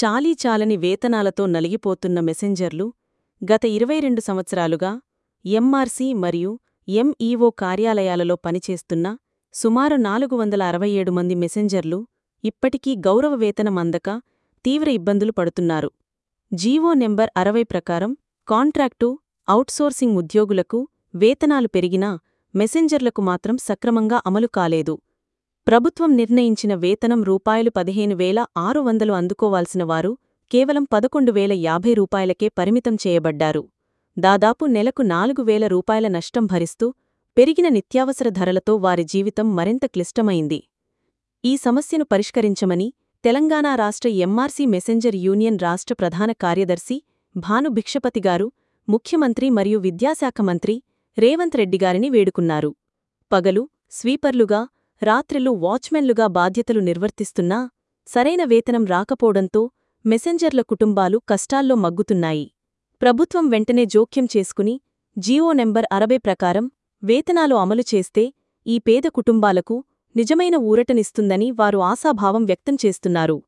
చాలీచాలని వేతనాలతో నలిగిపోతున్న మెసెంజర్లు గత ఇరవై రెండు సంవత్సరాలుగా ఎంఆర్సీ మరియు ఎంఈఓ కార్యాలయాలలో పనిచేస్తున్న సుమారు నాలుగు వందల అరవై ఏడు మంది మెసెంజర్లు ఇప్పటికీ గౌరవ వేతనం అందక తీవ్ర ఇబ్బందులు పడుతున్నారు జీవో నెంబర్ అరవై ప్రకారం కాంట్రాక్టు ఔట్సోర్సింగ్ ఉద్యోగులకు వేతనాలు పెరిగినా మెసెంజర్లకు మాత్రం సక్రమంగా అమలు కాలేదు ప్రభుత్వం నిర్ణయించిన వేతనం రూపాయలు పదిహేను వేల ఆరు వందలు అందుకోవాల్సిన వారు కేవలం పదకొండు వేల యాభై రూపాయలకే పరిమితం చేయబడ్డారు దాదాపు నెలకు నాలుగు వేల రూపాయల నష్టం భరిస్తూ పెరిగిన నిత్యావసర ధరలతో వారి జీవితం మరింత క్లిష్టమైంది ఈ సమస్యను పరిష్కరించమని తెలంగాణ రాష్ట్ర ఎంఆర్సీ మెసెంజర్ యూనియన్ రాష్ట్ర ప్రధాన కార్యదర్శి భాను భిక్షపతిగారు ముఖ్యమంత్రి మరియు విద్యాశాఖ మంత్రి రేవంత్ రెడ్డిగారిని వేడుకున్నారు పగలు స్వీపర్లుగా రాత్రిళ్ళు వాచ్మెన్లుగా బాధ్యతలు నిర్వర్తిస్తున్నా సరైన వేతనం రాకపోవడంతో మెసెంజర్ల కుటుంబాలు కష్టాల్లో మగ్గుతున్నాయి ప్రభుత్వం వెంటనే జోక్యం చేసుకుని జీవో నెంబర్ అరవై ప్రకారం వేతనాలు అమలు చేస్తే ఈ పేద కుటుంబాలకు నిజమైన ఊరటనిస్తుందని వారు ఆశాభావం వ్యక్తం చేస్తున్నారు